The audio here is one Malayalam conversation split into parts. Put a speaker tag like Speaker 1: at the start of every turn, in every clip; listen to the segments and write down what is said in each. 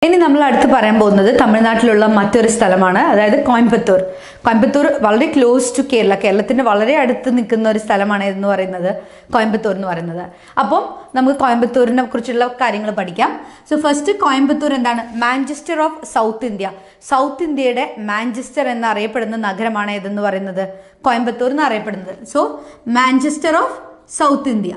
Speaker 1: ഇനി നമ്മൾ അടുത്ത് പറയാൻ പോകുന്നത് തമിഴ്നാട്ടിലുള്ള മറ്റൊരു സ്ഥലമാണ് അതായത് കോയമ്പത്തൂർ കോയമ്പത്തൂർ വളരെ ക്ലോസ് ടു കേരള കേരളത്തിന്റെ വളരെ അടുത്ത് നിൽക്കുന്ന ഒരു സ്ഥലമാണ് എന്ന് പറയുന്നത് കോയമ്പത്തൂർ എന്ന് പറയുന്നത് അപ്പം നമുക്ക് കോയമ്പത്തൂരിനെ കുറിച്ചുള്ള കാര്യങ്ങൾ പഠിക്കാം സോ ഫസ്റ്റ് കോയമ്പത്തൂർ എന്താണ് Manchester of south India south ഇന്ത്യയുടെ മാഞ്ചസ്റ്റർ എന്നറിയപ്പെടുന്ന നഗരമാണ് ഏതെന്ന് പറയുന്നത് കോയമ്പത്തൂർ എന്ന് അറിയപ്പെടുന്നത് so Manchester of south India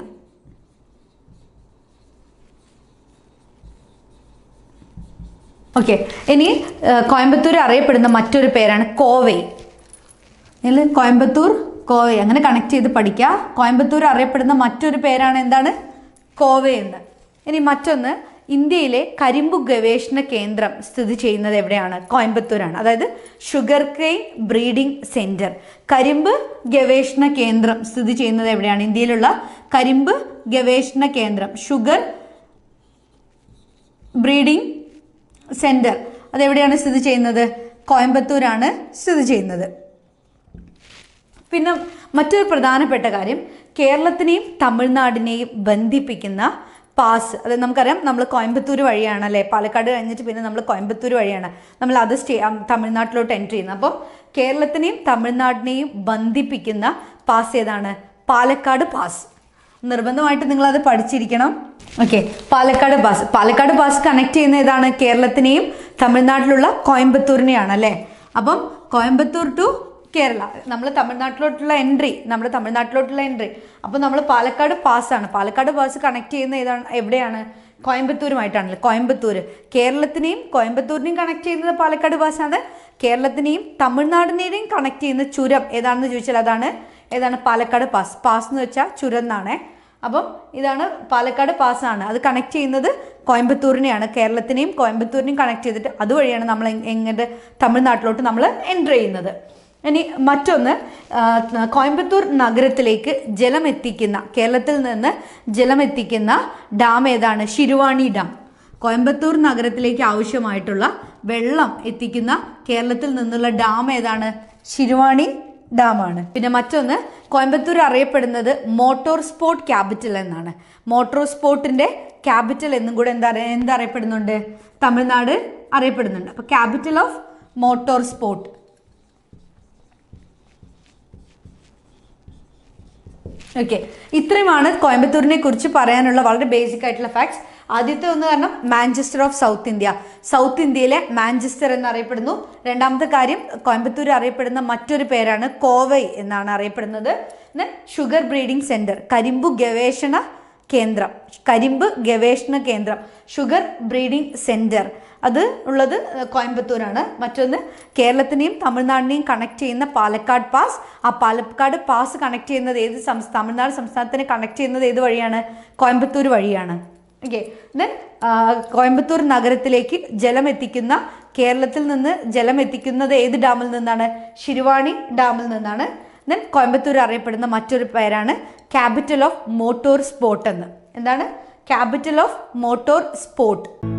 Speaker 1: okay ഇനി ആ, കോയമ്പത്തൂർ അറിയപ്പെടുന്ന മറ്റൊരു പേരാണ് കോവൈ നിങ്ങൾ കോയമ്പത്തൂർ കോവൈ അങ്ങനെ കണക്ട് ചെയ്ത് പഠിക്കുക കോയമ്പത്തൂർ അറിയപ്പെടുന്ന മറ്റൊരു പേരാണ് എന്താണ് കോവൈ എന്ന് ഇനി മറ്റൊന്ന് ഇന്ത്യയിലെ കരിമ്പു ഗവേഷണ കേന്ദ്രം സ്ഥിതി ചെയ്യുന്നത് എവിടെയാണ് കോയമ്പത്തൂരാണ് അതായത് ഷുഗർ കെയിൻ ബ്രീഡിംഗ് സെന്റർ കരിമ്പ് ഗവേഷണ കേന്ദ്രം സ്ഥിതി ചെയ്യുന്നത് എവിടെയാണ് ഇന്ത്യയിലുള്ള കരിമ്പ് ഗവേഷണ കേന്ദ്രം ഷുഗർ ബ്രീഡിംഗ് സെന്റർ അതെവിടെയാണ് സ്ഥിതി ചെയ്യുന്നത് കോയമ്പത്തൂരാണ് സ്ഥിതി ചെയ്യുന്നത് പിന്നെ മറ്റൊരു പ്രധാനപ്പെട്ട കാര്യം കേരളത്തിനെയും തമിഴ്നാടിനെയും ബന്ധിപ്പിക്കുന്ന പാസ് അത് നമുക്കറിയാം നമ്മൾ കോയമ്പത്തൂർ വഴിയാണ് അല്ലേ പാലക്കാട് കഴിഞ്ഞിട്ട് പിന്നെ നമ്മൾ കോയമ്പത്തൂർ വഴിയാണ് നമ്മൾ അത് സ്റ്റേ ആ, തമിഴ്നാട്ടിലോട്ട് എൻട്രി ചെയ്യുന്നത് അപ്പം കേരളത്തിനെയും തമിഴ്നാടിനെയും ബന്ധിപ്പിക്കുന്ന പാസ് ഏതാണ് പാലക്കാട് പാസ് നിർബന്ധമായിട്ട് നിങ്ങൾ അത് പഠിച്ചിരിക്കണം okay Palakkad pass Palakkad pass connect ചെയ്യുന്ന ഏതാണ് കേരളത്തിനെയും തമിഴ്നാട്ടിലുള്ള കോയമ്പത്തൂരിനെയാണ് അല്ലേ അപ്പം കോയമ്പത്തൂർ ടു കേരള നമ്മൾ തമിഴ്നാട്ടിലോട്ടുള്ള എൻട്രി നമ്മുടെ തമിഴ്നാട്ടിലോട്ടുള്ള എൻട്രി അപ്പോൾ നമ്മൾ പാലക്കാട് പാസ്സാണ് പാലക്കാട് പാസ് കണക്ട് ചെയ്യുന്ന ഏതാണ് എവിടെയാണ് കോയമ്പത്തൂരുമായിട്ടാണല്ലോ കോയമ്പത്തൂർ കേരളത്തിനെയും കോയമ്പത്തൂരിനെയും കണക്ട് ചെയ്യുന്നത് പാലക്കാട് പാസ്സാണ് കേരളത്തിനെയും തമിഴ്നാടിനെയും കണക്ട് ചെയ്യുന്ന ചുരം ഏതാണെന്ന് ചോദിച്ചാൽ അതാണ് ഏതാണ് പാലക്കാട് പാസ് പാസ് എന്ന് വെച്ചാൽ ചുരം എന്നാണ് അപ്പം ഇതാണ് പാലക്കാട് പാസ്സാണ് അത് കണക്ട് ചെയ്യുന്നത് കോയമ്പത്തൂരിനെയാണ് കേരളത്തിനെയും കോയമ്പത്തൂരിനെയും കണക്ട് ചെയ്തിട്ട് അതുവഴിയാണ് നമ്മൾ എങ്- എങ്ങോട്ട് തമിഴ്നാട്ടിലോട്ട് നമ്മൾ എൻ്റർ ചെയ്യുന്നത് ഇനി മറ്റൊന്ന് ആ, കോയമ്പത്തൂർ നഗരത്തിലേക്ക് ജലം എത്തിക്കുന്ന കേരളത്തിൽ നിന്ന് ജലം എത്തിക്കുന്ന ഡാം ഏതാണ് ശിരുവാണി ഡാം കോയമ്പത്തൂർ നഗരത്തിലേക്ക് ആവശ്യമായിട്ടുള്ള വെള്ളം എത്തിക്കുന്ന കേരളത്തിൽ നിന്നുള്ള ഡാം ഏതാണ് ശിരുവാണി ഡാമാണ് പിന്നെ മറ്റൊന്ന് കോയമ്പത്തൂർ അറിയപ്പെടുന്നത് മോട്ടോർ സ്പോർട്ട് ക്യാപിറ്റൽ എന്നാണ് മോട്ടോർ സ്പോർട്ടിന്റെ ക്യാപിറ്റൽ എന്നും കൂടെ എന്താ അറിയ- എന്താ അറിയപ്പെടുന്നുണ്ട് തമിഴ്നാട് അറിയപ്പെടുന്നുണ്ട് അപ്പൊ capital of motor sport okay ഇത്രയുമാണ് കോയമ്പത്തൂരിനെ കുറിച്ച് പറയാനുള്ള വളരെ ബേസിക് ആയിട്ടുള്ള ഫാക്ട്സ് ആദ്യത്തെ ഒന്ന് കാരണം Manchester of south India south ഇന്ത്യയിലെ മാഞ്ചസ്റ്റർ എന്നറിയപ്പെടുന്നു രണ്ടാമത്തെ കാര്യം കോയമ്പത്തൂർ അറിയപ്പെടുന്ന മറ്റൊരു പേരാണ് കോവൈ എന്നാണ് അറിയപ്പെടുന്നത് ഷുഗർ ബ്രീഡിംഗ് സെന്റർ കരിമ്പു ഗവേഷണ കേന്ദ്രം കരിമ്പ് ഗവേഷണ കേന്ദ്രം ഷുഗർ ബ്രീഡിംഗ് സെന്റർ അത് ഉള്ളത് കോയമ്പത്തൂരാണ് മറ്റൊന്ന് കേരളത്തിനെയും തമിഴ്നാടിനെയും കണക്ട് ചെയ്യുന്ന പാലക്കാട് പാസ് ആ പാലക്കാട് പാസ് കണക്ട് ചെയ്യുന്നത് ഏത് സംസ്ഥാന തമിഴ്നാട് സംസ്ഥാനത്തിനെ കണക്ട് ചെയ്യുന്നത് ഏത് വഴിയാണ് കോയമ്പത്തൂർ വഴിയാണ് ഓക്കെ ദെൻ കോയമ്പത്തൂർ നഗരത്തിലേക്ക് ജലം എത്തിക്കുന്ന കേരളത്തിൽ നിന്ന് ജലം എത്തിക്കുന്നത് ഏത് ഡാമിൽ നിന്നാണ് ശിരുവാണി ഡാമിൽ നിന്നാണ് ദെൻ കോയമ്പത്തൂർ അറിയപ്പെടുന്ന മറ്റൊരു പേരാണ് ക്യാപിറ്റൽ ഓഫ് മോട്ടോർ സ്പോർട്ട് എന്ന് എന്താണ് ക്യാപിറ്റൽ ഓഫ് മോട്ടോർ സ്പോർട്ട്